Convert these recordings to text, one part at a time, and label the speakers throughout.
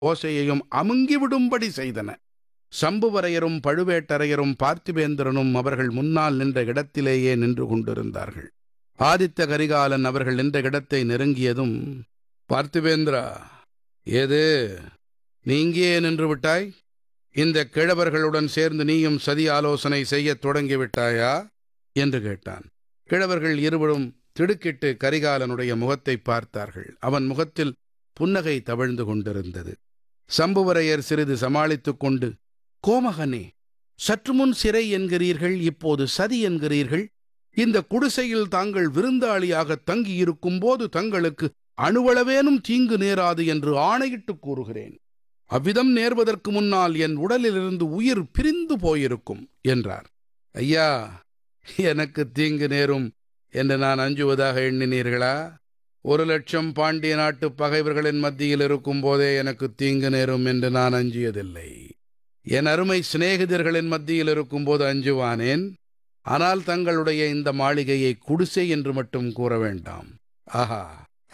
Speaker 1: ஓசையையும் அமுங்கிவிடும்படி செய்தன சம்புவரையரும் பழுவேட்டரையரும் பார்த்திபேந்திரனும் அவர்கள் முன்னால் நின்ற இடத்திலேயே நின்று கொண்டிருந்தார்கள் ஆதித்த கரிகாலன் அவர்கள் நின்ற இடத்தை நெருங்கியதும் பார்த்திபேந்திரா ஏது நீ இங்கேயே நின்று விட்டாய் இந்த கிழவர்களுடன் சேர்ந்து நீயும் சதி ஆலோசனை செய்யத் தொடங்கி விட்டாயா என்று கேட்டான் கிழவர்கள் இருவரும் திடுக்கிட்டு கரிகாலனுடைய முகத்தை பார்த்தார்கள் அவன் முகத்தில் புன்னகை தவழ்ந்து கொண்டிருந்தது சம்புவரையர் சிறிது சமாளித்துக் கொண்டு கோமகனே சற்று முன் சிறை என்கிறீர்கள் இப்போது சதி என்கிறீர்கள் இந்த குடிசையில் தாங்கள் விருந்தாளியாக தங்கியிருக்கும் போது தங்களுக்கு அணுவளவேனும் தீங்கு நேராது என்று ஆணையிட்டு கூறுகிறேன் அவ்விதம் நேர்வதற்கு முன்னால் என் உடலிலிருந்து உயிர் பிரிந்து போயிருக்கும் என்றார் ஐயா எனக்கு தீங்கு நேரும் என்று நான் அஞ்சுவதாக எண்ணினீர்களா ஒரு லட்சம் பாண்டிய நாட்டு பகைவர்களின் மத்தியில் இருக்கும் போதே எனக்கு தீங்கு நேரும் என்று நான் அஞ்சியதில்லை என் அருமை சிநேகிதர்களின் மத்தியில் இருக்கும்போது அஞ்சுவானேன் ஆனால் தங்களுடைய இந்த மாளிகையை குடிசை என்று மட்டும் கூற வேண்டாம் ஆஹா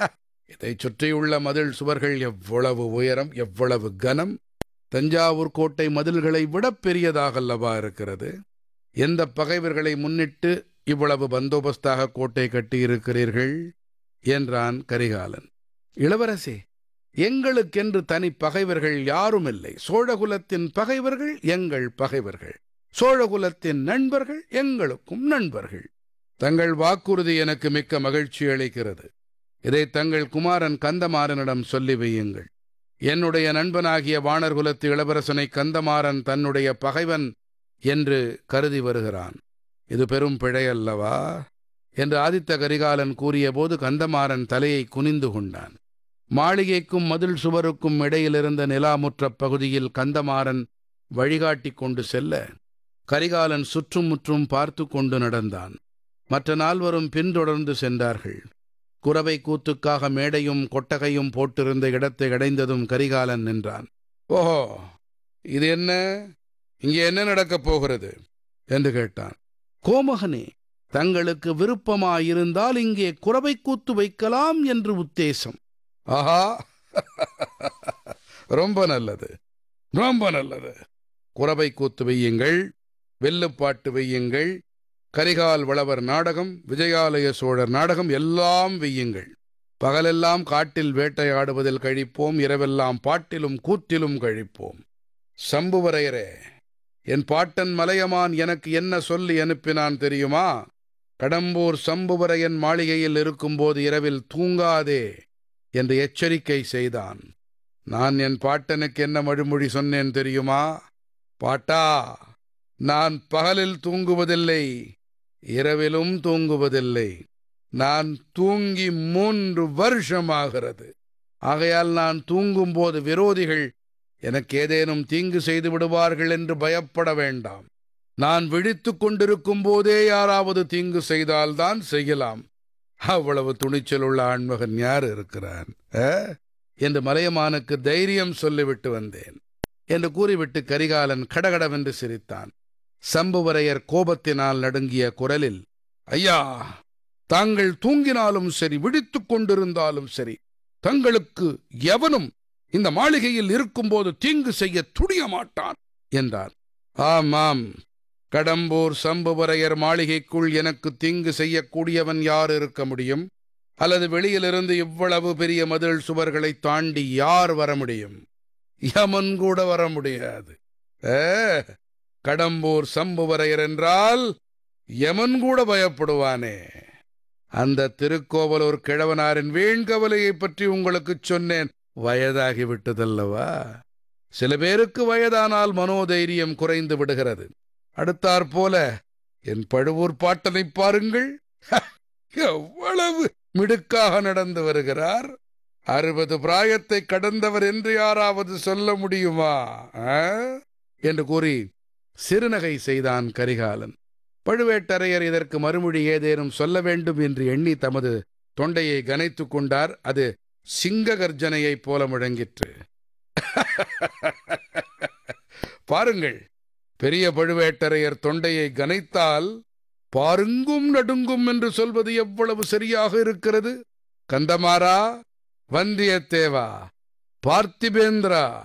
Speaker 1: இதைச் சுற்றியுள்ள மதில் சுவர்கள் எவ்வளவு உயரம் எவ்வளவு கனம் தஞ்சாவூர் கோட்டை மதில்களை விட பெரியதாகல்லவா இருக்கிறது எந்த பகைவர்களை முன்னிட்டு இவ்வளவு பந்தோபஸ்தாக கோட்டை கட்டியிருக்கிறீர்கள் என்றான் கரிகாலன் இளவரசே எங்களுக்கென்று தனி பகைவர்கள் யாரும் இல்லை சோழகுலத்தின் பகைவர்கள் எங்கள் பகைவர்கள் சோழகுலத்தின் நண்பர்கள் எங்களுக்கும் நண்பர்கள் தங்கள் வாக்குறுதி எனக்கு மிக்க மகிழ்ச்சி அளிக்கிறது இதை தங்கள் குமாரன் கந்தமாறனிடம் சொல்லி வையுங்கள் என்னுடைய நண்பனாகிய வானர்குலத்து இளவரசனை கந்தமாறன் தன்னுடைய பகைவன் என்று கருதி வருகிறான் இது பெரும் பிழை அல்லவா என்று ஆதித்த கரிகாலன் கூறியபோது கந்தமாறன் தலையை குனிந்து கொண்டான் மாளிகைக்கும் மதில் சுவருக்கும் இடையிலிருந்த நிலாமுற்ற பகுதியில் கந்தமாறன் வழிகாட்டி கொண்டு செல்ல கரிகாலன் சுற்றும் முற்றும் பார்த்து கொண்டு நடந்தான் மற்ற நால்வரும் பின்தொடர்ந்து சென்றார்கள் குறவை கூத்துக்காக மேடையும் கொட்டகையும் போட்டிருந்த இடத்தை அடைந்ததும் கரிகாலன் நின்றான் ஓஹோ இது என்ன இங்கே என்ன நடக்கப் போகிறது என்று கேட்டான் கோமகனே தங்களுக்கு விருப்பமாயிருந்தால் இங்கே குறவை கூத்து வைக்கலாம் என்று உத்தேசம் ஆஹா ரொம்ப நல்லது ரொம்ப நல்லது குறவை கூத்து வையுங்கள் வெல்லுப்பாட்டு வையுங்கள் கரிகால் வளவர் நாடகம் விஜயாலய சோழர் நாடகம் எல்லாம் வெய்யுங்கள் பகலெல்லாம் காட்டில் வேட்டையாடுவதில் கழிப்போம் இரவெல்லாம் பாட்டிலும் கூத்திலும் கழிப்போம் சம்புவரையரே என் பாட்டன் மலையமான் எனக்கு என்ன சொல்லி அனுப்பினான் தெரியுமா கடம்பூர் சம்புவரையன் மாளிகையில் இருக்கும்போது இரவில் தூங்காதே என்று எச்சரிக்கை செய்தான் நான் என் பாட்டனுக்கு என்ன மழுமொழி சொன்னேன் தெரியுமா பாட்டா நான் பகலில் தூங்குவதில்லை இரவிலும் தூங்குவதில்லை நான் தூங்கி மூன்று வருஷமாகிறது ஆகையால் நான் தூங்கும்போது விரோதிகள் எனக்கு ஏதேனும் தீங்கு செய்து விடுவார்கள் என்று பயப்பட வேண்டாம் நான் விழித்துக் கொண்டிருக்கும் போதே யாராவது தீங்கு செய்தால்தான் செய்யலாம் அவ்வளவு துணிச்சலுள்ள ஆண்மகன் யார் இருக்கிறான் ஆ? என்று மலையமானுக்கு தைரியம் சொல்லிவிட்டு வந்தேன் என்று கூறிவிட்டு கரிகாலன் கடகடவென்று சிரித்தான் சம்புவரையர் கோபத்தினால் நடுங்கிய குரலில் ஐயா தாங்கள் தூங்கினாலும் சரி விழித்துக் கொண்டிருந்தாலும் சரி தங்களுக்கு எவனும் இந்த மாளிகையில் இருக்கும்போது தீங்கு செய்ய துணிய மாட்டான் என்றார் ஆமாம் கடம்பூர் சம்புவரையர் மாளிகைக்குள் எனக்கு தீங்கு செய்யக்கூடியவன் யார் இருக்க முடியும் அல்லது வெளியிலிருந்து இவ்வளவு பெரிய மதில் சுவர்களை தாண்டி யார் வர முடியும் யமன் கூட வர முடியாது ஏ, கடம்பூர் சம்புவரையர் என்றால் யமன் கூட பயப்படுவானே அந்த திருக்கோவலூர் கிழவனாரின் வீண்கவலையைப் பற்றி உங்களுக்குச் சொன்னேன் வயதாகிவிட்டதல்லவா சில பேருக்கு வயதானால் மனோதைரியம் குறைந்து விடுகிறது அடுத்தாற் போல என் பழுவூர் பாட்டனை பாருங்கள் எவ்வளவு மிடுக்காக நடந்து வருகிறார் அறுபது பிராயத்தை கடந்தவர் என்று யாராவது சொல்ல முடியுமா ஆ? என்று கூறி சிறுநகை செய்தான் கரிகாலன் பழுவேட்டரையர் இதற்கு மறுமொழி ஏதேனும் சொல்ல வேண்டும் என்று எண்ணி தமது தொண்டையை கனைத்துக் கொண்டார் அது சிங்க கர்ஜனையைப் போல முழங்கிற்று பாருங்கள் பெரிய பழுவேட்டரையர் தொண்டையை கனைத்தால் பாருங்கும் நடுங்கும் என்று சொல்வது எவ்வளவு சரியாக இருக்கிறது கந்தமாரா வந்தியத்தேவா பார்த்திபேந்திரா